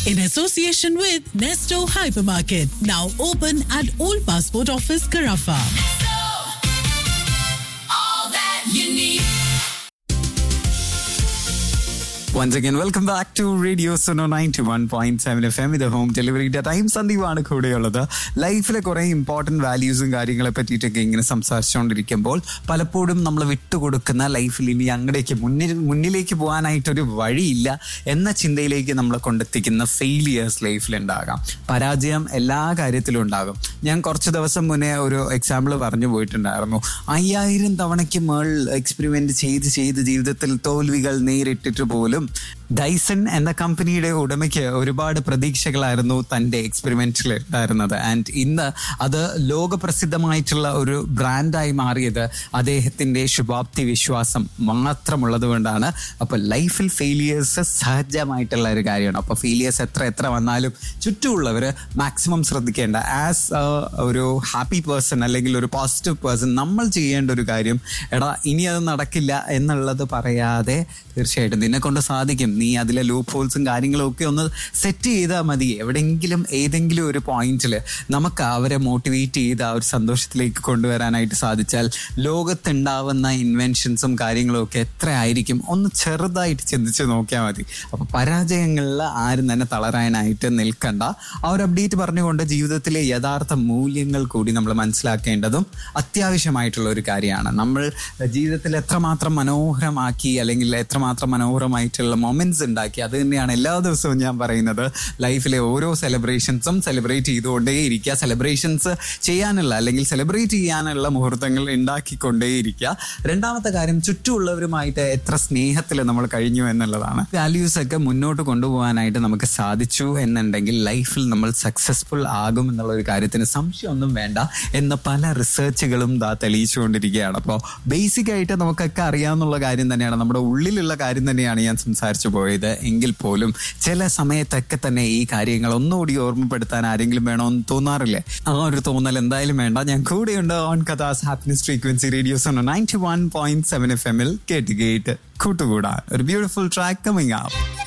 in association with Nesto Hypermarket, now open at Old Passport Office, Carafa. all that you need. Once again welcome back to radio Suno ninety one point seven F M ഇത് home ഡെലിവറിയുടെ time സന്ദീപാണ് കൂടെയുള്ളത് ലൈഫിലെ കുറേ important വാല്യൂസും കാര്യങ്ങളെ പറ്റിയിട്ടൊക്കെ ഇങ്ങനെ സംസാരിച്ചുകൊണ്ടിരിക്കുമ്പോൾ പലപ്പോഴും നമ്മൾ വിട്ടുകൊടുക്കുന്ന ലൈഫിൽ ഇനി അങ്ങടേക്ക് മുന്നിൽ മുന്നിലേക്ക് പോകാനായിട്ടൊരു വഴിയില്ല എന്ന ചിന്തയിലേക്ക് നമ്മളെ കൊണ്ടെത്തിക്കുന്ന ഫെയിലിയേഴ്സ് ലൈഫിലുണ്ടാകാം പരാജയം എല്ലാ കാര്യത്തിലും ഉണ്ടാകും ഞാൻ കുറച്ച് ദിവസം മുന്നേ ഒരു എക്സാമ്പിൾ പറഞ്ഞു പോയിട്ടുണ്ടായിരുന്നു അയ്യായിരം തവണയ്ക്ക് മേൾ എക്സ്പെരിമെന്റ് ചെയ്ത് ചെയ്ത് ജീവിതത്തിൽ തോൽവികൾ നേരിട്ടിട്ട് പോലും ഡൈസൺ എന്ന കമ്പനിയുടെ ഉടമയ്ക്ക് ഒരുപാട് പ്രതീക്ഷകളായിരുന്നു തൻ്റെ എക്സ്പെരിമെന്റിൽ ഉണ്ടായിരുന്നത് ആൻഡ് ഇന്ന് അത് ലോകപ്രസിദ്ധമായിട്ടുള്ള ഒരു ബ്രാൻഡായി മാറിയത് അദ്ദേഹത്തിൻ്റെ ശുഭാപ്തി വിശ്വാസം മാത്രമുള്ളത് കൊണ്ടാണ് അപ്പോൾ ലൈഫിൽ ഫെയിലിയേഴ്സ് സഹജമായിട്ടുള്ള ഒരു കാര്യമാണ് അപ്പോൾ ഫെയിലിയേഴ്സ് എത്ര എത്ര വന്നാലും ചുറ്റുമുള്ളവർ മാക്സിമം ശ്രദ്ധിക്കേണ്ട ആസ് ഒരു ഹാപ്പി പേഴ്സൺ അല്ലെങ്കിൽ ഒരു പോസിറ്റീവ് പേഴ്സൺ നമ്മൾ ചെയ്യേണ്ട ഒരു കാര്യം എടാ ഇനി അത് നടക്കില്ല എന്നുള്ളത് പറയാതെ തീർച്ചയായിട്ടും നിന്നെ കൊണ്ട് സാധിക്കും നീ അതിലെ ലൂപ്പ് ഹോൾസും കാര്യങ്ങളും ഒക്കെ ഒന്ന് സെറ്റ് ചെയ്താൽ മതി എവിടെയെങ്കിലും ഏതെങ്കിലും ഒരു പോയിന്റിൽ നമുക്ക് അവരെ മോട്ടിവേറ്റ് ചെയ്ത് ആ ഒരു സന്തോഷത്തിലേക്ക് കൊണ്ടുവരാനായിട്ട് സാധിച്ചാൽ ലോകത്തുണ്ടാവുന്ന ഇൻവെൻഷൻസും കാര്യങ്ങളും ഒക്കെ എത്ര ആയിരിക്കും ഒന്ന് ചെറുതായിട്ട് ചിന്തിച്ച് നോക്കിയാൽ മതി അപ്പോൾ പരാജയങ്ങളിൽ ആരും തന്നെ തളരാനായിട്ട് നിൽക്കണ്ട ആ ഒരു അപ്ഡേറ്റ് പറഞ്ഞുകൊണ്ട് ജീവിതത്തിലെ യഥാർത്ഥ മൂല്യങ്ങൾ കൂടി നമ്മൾ മനസ്സിലാക്കേണ്ടതും അത്യാവശ്യമായിട്ടുള്ള ഒരു കാര്യമാണ് നമ്മൾ ജീവിതത്തിൽ എത്രമാത്രം മനോഹരമാക്കി അല്ലെങ്കിൽ എത്രമാത്രം മനോഹരമായിട്ടുള്ള മൊമെന്റ്സ് ഉണ്ടാക്കി അത് തന്നെയാണ് എല്ലാ ദിവസവും ഞാൻ പറയുന്നത് ലൈഫിലെ ഓരോ സെലിബ്രേഷൻസും സെലിബ്രേറ്റ് ചെയ്തുകൊണ്ടേ ഇരിക്കുക സെലിബ്രേഷൻസ് ചെയ്യാനുള്ള അല്ലെങ്കിൽ സെലിബ്രേറ്റ് ചെയ്യാനുള്ള മുഹൂർത്തങ്ങൾ ഉണ്ടാക്കിക്കൊണ്ടേയിരിക്കുക രണ്ടാമത്തെ കാര്യം ചുറ്റുമുള്ളവരുമായിട്ട് എത്ര സ്നേഹത്തിൽ നമ്മൾ കഴിഞ്ഞു എന്നുള്ളതാണ് വാല്യൂസ് ഒക്കെ മുന്നോട്ട് കൊണ്ടുപോകാനായിട്ട് നമുക്ക് സാധിച്ചു എന്നുണ്ടെങ്കിൽ ലൈഫിൽ നമ്മൾ സക്സസ്ഫുൾ ആകും എന്നുള്ള ഒരു കാര്യത്തിന് സംശയമൊന്നും വേണ്ട എന്ന പല റിസർച്ചുകളും ദാ തെളിയിച്ചുകൊണ്ടിരിക്കുകയാണ് അപ്പോൾ ബേസിക് ആയിട്ട് നമുക്കൊക്കെ അറിയാവുന്ന കാര്യം തന്നെയാണ് നമ്മുടെ ഉള്ളിലുള്ള കാര്യം തന്നെയാണ് ഞാൻ സംസാരിച്ചു പോയത് എങ്കിൽ പോലും ചില സമയത്തൊക്കെ തന്നെ ഈ കാര്യങ്ങൾ ഒന്നുകൂടി ഓർമ്മപ്പെടുത്താൻ ആരെങ്കിലും വേണമെന്ന് തോന്നാറില്ലേ ആ ഒരു തോന്നൽ എന്തായാലും വേണ്ട ഞാൻ കൂടെയുണ്ട് on Qatar's happiness frequency radios ninety one point seven F എമ്മിൽ കേട്ട് കേട്ട് കൂട്ടുകൂടാൻ ഒരു ബ്യൂട്ടിഫുൾ ട്രാക്ക് കമ്മിങ് ആവും